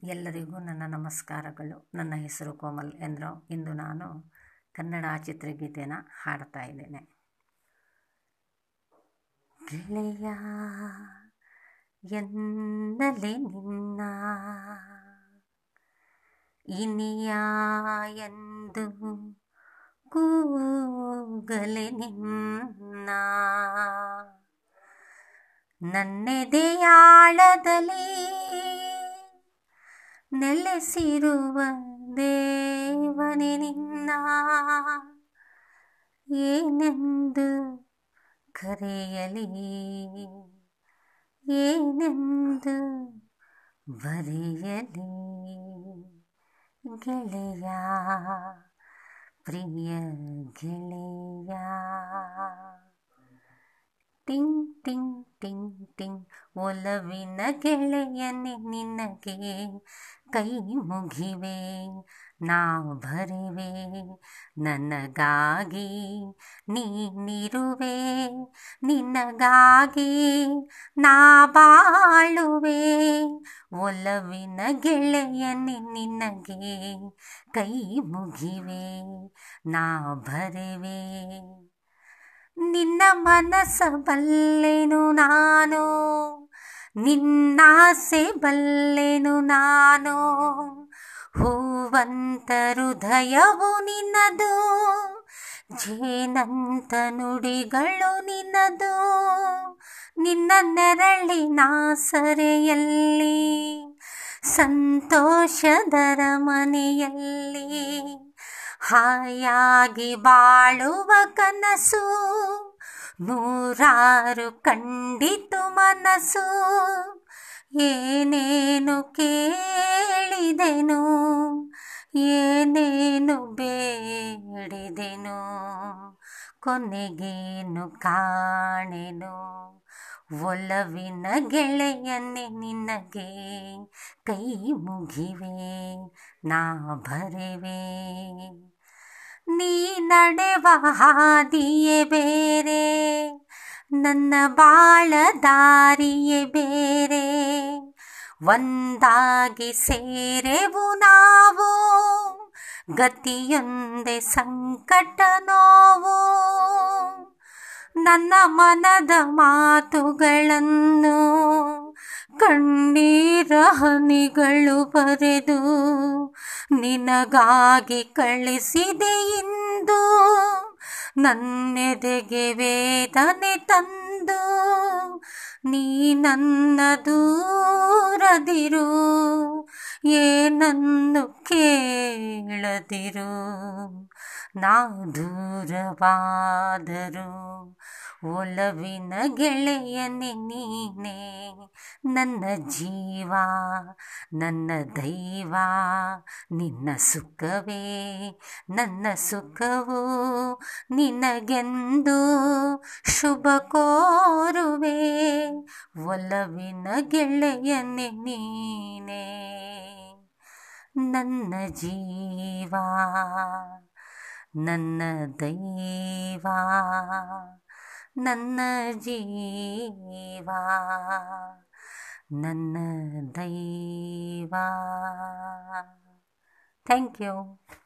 ಎಲ್ಲರಿಗೂ ನನ್ನ ನಮಸ್ಕಾರಗಳು ನನ್ನ ಹೆಸರು ಕೋಮಲ್ ಎಂದ್ರು ಇಂದು ನಾನು ಕನ್ನಡ ಚಿತ್ರಗೀತೆನ ಹಾಡ್ತಾ ಇದ್ದೇನೆ ಗೆಳೆಯ ಎನ್ನಲೆ ನಿನ್ನ ಇನಿಯ ಎಂದು ಕೂಗಲೆ ನಿನ್ನ ನನ್ನೆದೆಯಾಳದಲ್ಲಿ ನೆಲೆಸಿರುವ ದೇವನೇ ನಿನ್ನ ಏನೆಂದು ಕರೆಯಲಿ ಏನೆಂದು ಬರೆಯಲಿ ಗೆಳೆಯ ಪ್ರಿಯ ಗೆಳೆಯ ಟಿಂಗ್ ಟಿಂಗ್ ಟಿಂಗ್ ಟಿಂಗ್ ಒಲವಿನ ಗೆಳೆಯನೆ ನಿನಗೆ ಕೈ ಮುಗಿವೆ ನಾ ಬರುವೆ ನನಗಾಗಿ ನೀನಿರುವೆ ನಿನಗಾಗಿ ನಾ ಬಾಳುವೆ ಒಲವಿನ ಗೆಳೆಯನೆ ನಿನಗೆ ಕೈ ಮುಗಿವೆ ನಾ ಬರುವೆ ನಿನ್ನ ಮನಸ್ಸ ಬಲ್ಲೆನು ನಾನು ನಿನ್ನಾಸೆ ಬಲ್ಲೆನು ನಾನು ಹೂವಂತ ಹೃದಯವು ನಿನ್ನದು ಜೇನಂತ ನುಡಿಗಳು ನಿನ್ನದು ನಿನ್ನ ನೆರಳಿನ ಸರೆಯಲ್ಲಿ ಸಂತೋಷದರ ಮನೆಯಲ್ಲಿ ಹಾಯಾಗಿ ಬಾಳುವ ಕನಸು ನೂರಾರು ಕಂಡಿತು ಮನಸ್ಸು ಏನೇನು ಕೇಳಿದೆನು ಏನೇನು ಬೇಡಿದೆನು ಕೊನೆಗೇನು ಕಾಣೆನು ಒಲವಿನ ಗೆಳೆಯನ್ನೇ ನಿನಗೆ ಕೈ ಮುಗಿವೆ ನಾ ಬರೆವೆ ನೀ ನಡೆವ ಹಾದಿಯೇ ಬೇರೆ ನನ್ನ ಬಾಳ ದಾರಿಯೇ ಬೇರೆ ಒಂದಾಗಿ ಸೇರೆವು ನಾವು ಗತಿಯೊಂದೇ ಸಂಕಟ ನೋವು ನನ್ನ ಮನದ ಮಾತುಗಳನ್ನು ಕಣ್ಣೀರ ಹನಿಗಳು ಬರೆದು ನಿನಗಾಗಿ ಕಳಿಸಿದೆ ಇಂದು ನನ್ನೆದೆಗೆ ವೇದನೆ ತಂದು ನೀ ನನ್ನ ದೂರದಿರು ಏನನ್ನು ಕೇಳದಿರು ನಾ ದೂರವಾದರು ಒಲವಿನ ಗೆಳೆಯನೆ ನೀನೆ ನನ್ನ ಜೀವ ನನ್ನ ದೈವ ನಿನ್ನ ಸುಖವೇ ನನ್ನ ಸುಖವು ನಿನಗೆಂದು ಶುಭ ಕೋರುವೆ ಒಲವಿನ ಗೆಳೆಯನೆ ನೀನೆ ನನ್ನ ಜೀವ ನನ್ನ ದೈವ ನನ್ನ ಜೀವ ನನ್ನ ದೈವ ಥ್ಯಾಂಕ್ ಯು